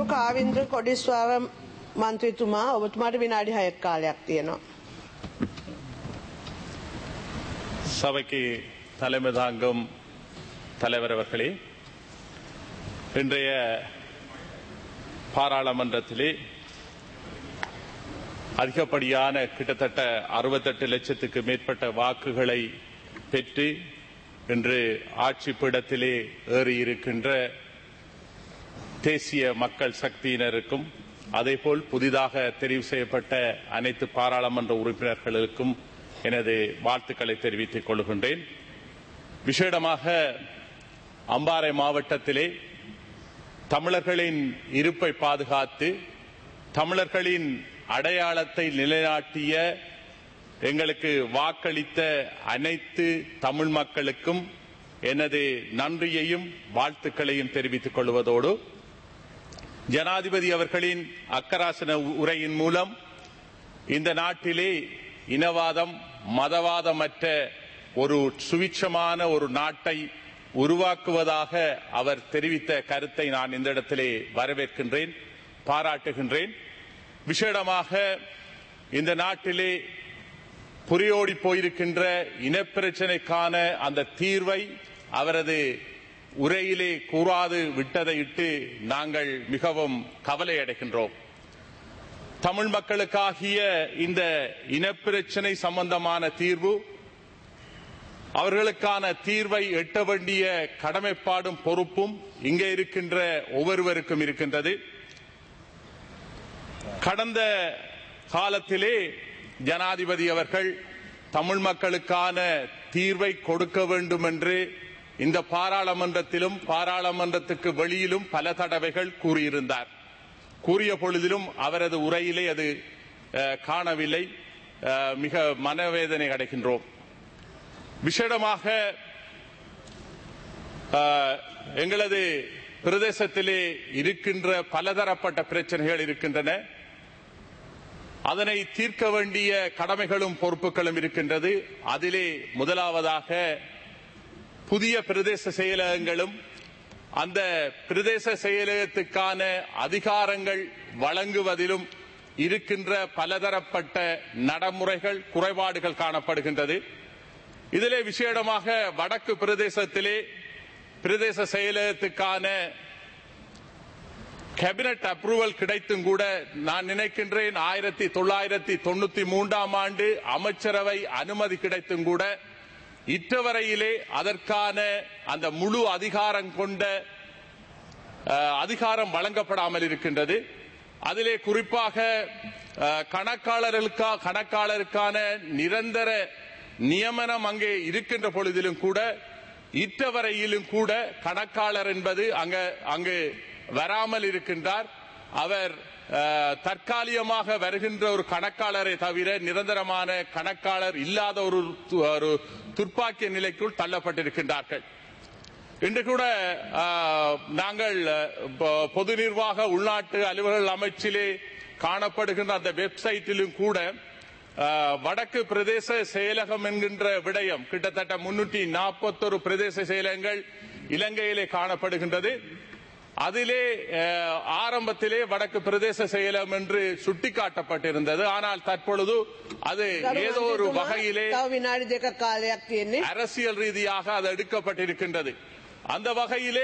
කාවින්ද්‍ර කොඩිස්වාර මන්ත්‍රීතුමා ඔබතුමාට විනාඩි හයක් කාලයක් තියෙනවා. சபைக்கு தலைமை தாங்கும் தலைவர் அவர்களே இன்றைய பாராளுமன்றத்திலே அதிகப்படியான கிட்டத்தட்ட அறுபத்தெட்டு லட்சத்துக்கு மேற்பட்ட வாக்குகளை பெற்று இன்று ஆட்சி பீடத்திலே ஏறியிருக்கின்ற தேசிய மக்கள் சக்தியினருக்கும் அதேபோல் புதிதாக தெரிவு செய்யப்பட்ட அனைத்து பாராளுமன்ற உறுப்பினர்களுக்கும் எனது வாழ்த்துக்களை தெரிவித்துக் கொள்கின்றேன் விசேடமாக அம்பாறை மாவட்டத்திலே தமிழர்களின் இருப்பை பாதுகாத்து தமிழர்களின் அடையாளத்தை நிலைநாட்டிய எங்களுக்கு வாக்களித்த அனைத்து தமிழ் மக்களுக்கும் எனது நன்றியையும் வாழ்த்துக்களையும் தெரிவித்துக் கொள்வதோடு ஜனாதிபதி அவர்களின் அக்கராசன உரையின் மூலம் இந்த நாட்டிலே இனவாதம் மதவாதமற்ற ஒரு சுவிட்சமான ஒரு நாட்டை உருவாக்குவதாக அவர் தெரிவித்த கருத்தை நான் இந்த இடத்திலே வரவேற்கின்றேன் பாராட்டுகின்றேன் விசேடமாக இந்த நாட்டிலே புரியோடி போயிருக்கின்ற இனப்பிரச்சனைக்கான அந்த தீர்வை அவரது உரையிலே கூறாது விட்டதை இட்டு நாங்கள் மிகவும் கவலை அடைகின்றோம் தமிழ் மக்களுக்காகிய இந்த இனப்பிரச்சனை சம்பந்தமான தீர்வு அவர்களுக்கான தீர்வை எட்ட வேண்டிய கடமைப்பாடும் பொறுப்பும் இங்கே இருக்கின்ற ஒவ்வொருவருக்கும் இருக்கின்றது கடந்த காலத்திலே ஜனாதிபதி அவர்கள் தமிழ் மக்களுக்கான தீர்வை கொடுக்க வேண்டும் என்று இந்த பாராளுமன்றத்திலும் பாராளுமன்றத்துக்கு வெளியிலும் பல தடவைகள் கூறியிருந்தார் கூறிய பொழுதிலும் அவரது உரையிலே அது அஹ், காணவில்லை அஹ், மிக மனவேதனை அடைகின்றோம் விசேடமாக அஹ், எங்களது பிரதேசத்திலே இருக்கின்ற பலதரப்பட்ட பிரச்சனைகள் இருக்கின்றன அதனை தீர்க்க வேண்டிய கடமைகளும் பொறுப்புகளும் இருக்கின்றது அதிலே முதலாவதாக புதிய பிரதேச செயலகங்களும் அந்த பிரதேச செயலகத்துக்கான அதிகாரங்கள் வழங்குவதிலும் இருக்கின்ற பலதரப்பட்ட நடைமுறைகள் குறைபாடுகள் காணப்படுகின்றது இதிலே விசேடமாக வடக்கு பிரதேசத்திலே பிரதேச செயலகத்துக்கான கேபினட் அப்ரூவல் கிடைத்தும் கூட நான் நினைக்கின்றேன் ஆயிரத்தி தொள்ளாயிரத்தி தொண்ணூத்தி மூன்றாம் ஆண்டு அமைச்சரவை அனுமதி கிடைத்தும் கூட இற்றவரையிலே அதற்கான அந்த முழு அதிகாரம் கொண்ட அஹ், அதிகாரம் வழங்கப்படாமல் இருக்கின்றது அதிலே குறிப்பாக அஹ், கணக்காளர்களுக்கா கணக்காளருக்கான நிரந்தர நியமனம் அங்கே இருக்கின்ற பொழுதிலும் கூட இற்றவரையிலும் கூட கணக்காளர் என்பது அங்க அங்கு வராமல் இருக்கின்றார் அவர் அஹ், தற்காலிகமாக வருகின்ற ஒரு கணக்காளரை தவிர நிரந்தரமான கணக்காளர் இல்லாத ஒரு து- ஒரு துர்ப்பாக்கிய நிலைக்குள் தள்ளப்பட்டிருக்கின்றார்கள் இன்று கூட அஹ், நாங்கள் அஹ், பொ- பொது நிர்வாக உள்நாட்டு அலுவலர்கள் அமைச்சிலே காணப்படுகின்ற அந்த வெப்சைட்டிலும் கூட அஹ், வடக்கு பிரதேச செயலகம் என்கின்ற விடயம் கிட்டத்தட்ட முன்னூற்றி நாற்பத்தொரு பிரதேச செயலகங்கள் இலங்கையிலே காணப்படுகின்றது அதிலே அஹ், ஆரம்பத்திலே வடக்கு பிரதேச செயலம் என்று சுட்டிக்காட்டப்பட்டிருந்தது ஆனால் தற்பொழுது அது ஏதோ ஒரு මන්ත්‍රීතුමා, வகையிலே තව විනාඩි දෙක කාලයක් තියෙන්නේ. அரசியல் ரீதியாக அது எடுக்கப்பட்டிருக்கின்றது அந்த வகையிலே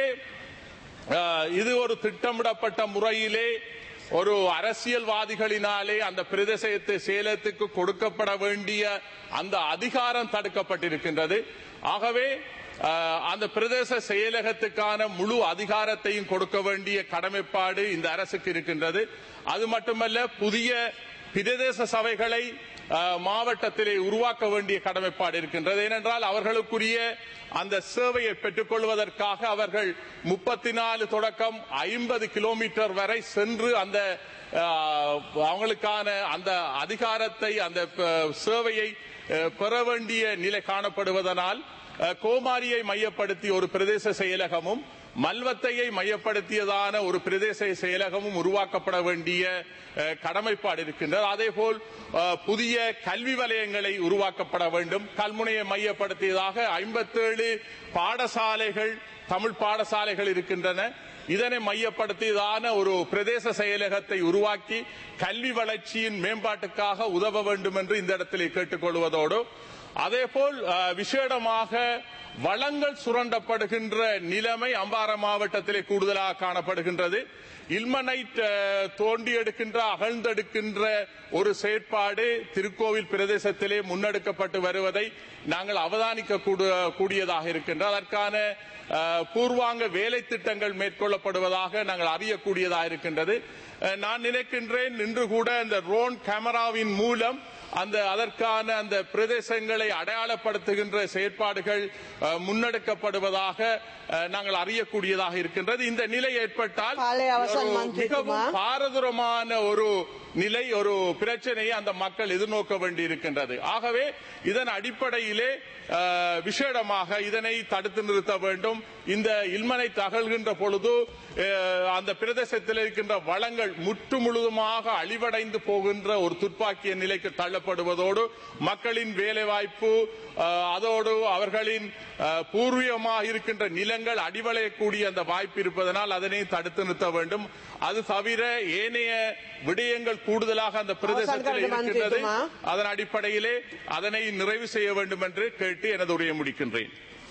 அஹ், இது ஒரு திட்டமிடப்பட்ட முறையிலே ஒரு அரசியல்வாதிகளினாலே அந்த பிரதேசத்து சேலத்துக்கு கொடுக்கப்பட வேண்டிய அந்த அதிகாரம் தடுக்கப்பட்டிருக்கின்றது ஆகவே அஹ், அந்த பிரதேச செயலகத்துக்கான முழு அதிகாரத்தையும் கொடுக்க வேண்டிய கடமைப்பாடு இந்த அரசுக்கு இருக்கின்றது அது மட்டுமல்ல புதிய பிரதேச சபைகளை அஹ், மாவட்டத்திலே உருவாக்க வேண்டிய கடமைப்பாடு இருக்கின்றது ஏனென்றால் அவர்களுக்குரிய அந்த சேவையை பெற்றுக் கொள்வதற்காக அவர்கள் முப்பத்தி நாலு தொடக்கம் ஐம்பது கிலோமீட்டர் வரை சென்று அந்த அஹ், அவங்களுக்கான அந்த அதிகாரத்தை அந்த அஹ், சேவையை அஹ், பெற வேண்டிய நிலை காணப்படுவதனால் அஹ், கோமாரியை மையப்படுத்தி ஒரு பிரதேச செயலகமும் மல்வத்தையை மையப்படுத்தியதான ஒரு பிரதேச செயலகமும் உருவாக்கப்பட வேண்டிய அஹ், கடமைப்பாடு இருக்கின்றது அதேபோல் அஹ், புதிய கல்வி வலயங்களை உருவாக்கப்பட வேண்டும் கல்முனையை மையப்படுத்தியதாக ஐம்பத்தேழு பாடசாலைகள் தமிழ் பாடசாலைகள் இருக்கின்றன இதனை மையப்படுத்தியதான ஒரு பிரதேச செயலகத்தை உருவாக்கி கல்வி வளர்ச்சியின் மேம்பாட்டுக்காக உதவ வேண்டும் என்று இந்த இடத்திலே கேட்டுக்கொள்வதோடு அதேபோல் அஹ், விசேடமாக வளங்கள் சுரண்டப்படுகின்ற நிலைமை அம்பாறை மாவட்டத்திலே கூடுதலாக காணப்படுகின்றது இல்மனைட் அஹ், தோண்டி எடுக்கின்ற அகழ்ந்தெடுக்கின்ற ஒரு செயற்பாடு திருக்கோவில் பிரதேசத்திலே முன்னெடுக்கப்பட்டு வருவதை நாங்கள் அவதானிக்க கூடு- கூடியதாக இருக்கின்றது அதற்கான அஹ், பூர்வாங்க வேலை திட்டங்கள் மேற்கொள்ளப்படுவதாக நாங்கள் அறியக்கூடியதாக இருக்கின்றது அஹ், நான் நினைக்கின்றேன் இன்று கூட இந்த ரோன் கேமராவின் மூலம் அந்த அதற்கான அந்த பிரதேசங்களை அடையாளப்படுத்துகின்ற செயற்பாடுகள் அஹ், முன்னெடுக்கப்படுவதாக அஹ், நாங்கள் அறியக்கூடியதாக இருக்கின்றது இந்த நிலை ஏற்பட்டால் காலை அவசன் ஒரு மந்திரி மிகவும் குமார். பாரதூரமான ஒரு நிலை ஒரு பிரச்சனையை அந்த மக்கள் எதிர்நோக்க வேண்டி இருக்கின்றது ஆகவே இதன் அடிப்படையிலே அஹ், விசேடமாக இதனை தடுத்து நிறுத்த வேண்டும் இந்த இல்மனை தகழ்கின்ற பொழுது அஹ், அந்த பிரதேசத்தில் இருக்கின்ற வளங்கள் முற்று முழுதுமாக அழிவடைந்து போகின்ற ஒரு துப்பாக்கிய நிலைக்கு தள்ளப்படுவதோடு மக்களின் வேலைவாய்ப்பு அஹ், அதோடு அவர்களின் அஹ், பூர்வீகமாக இருக்கின்ற நிலங்கள் அடிவளையக்கூடிய அந்த வாய்ப்பு இருப்பதனால் அதனை தடுத்து நிறுத்த வேண்டும் அது தவிர ஏனைய விடயங்கள் கூடுதலாக அந்த பிரதேசத்தில் அவசான் கருத்து இருக்கின்றது மந்திரிக்குமா? அதன் அடிப்படையிலே அதனை நிறைவு செய்ய வேண்டும் என்று கேட்டு எனது உரையை முடிக்கின்றேன்